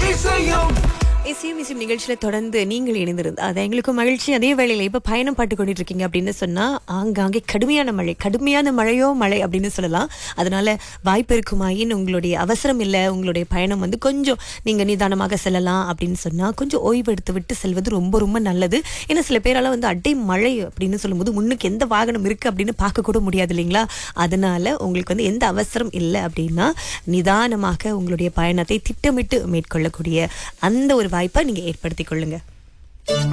இசையும் இசையும் இசையும் நிகழ்ச்சியில தொடர்ந்து நீங்கள் இணைந்திருந்தா அது எங்களுக்கும் மகிழ்ச்சி அதே வேளையில இப்ப பயணம் பட்டு கொண்டிட்டு இருக்கீங்க அப்படின்னு சொன்னா ஆங்காங்கே கடுமையான மழை கடுமையான மழையோ மழை அப்படின்னு சொல்லலாம் அதனால வாய்ப்பு இருக்குமாயின் உங்களுடைய அவசரம் இல்லை உங்களுடைய பயணம் வந்து கொஞ்சம் நீங்க நிதானமாக செல்லலாம் அப்படின்னு சொன்னா கொஞ்சம் ஓய்வு எடுத்து விட்டு செல்வது ரொம்ப ரொம்ப நல்லது ஏன்னா சில பேரால வந்து அட்டை மழை அப்படின்னு சொல்லும்போது முன்னுக்கு எந்த வாகனம் இருக்கு அப்படின்னு பார்க்க கூட முடியாது இல்லைங்களா அதனால உங்களுக்கு வந்து எந்த அவசரம் இல்லை அப்படின்னா நிதானமாக உங்களுடைய பயணத்தை திட்டமிட்டு மேற்கொள்ளக்கூடிய அந்த ஒரு வாய்ப்பை நீங்க ஏற்படுத்திக் கொள்ளுங்க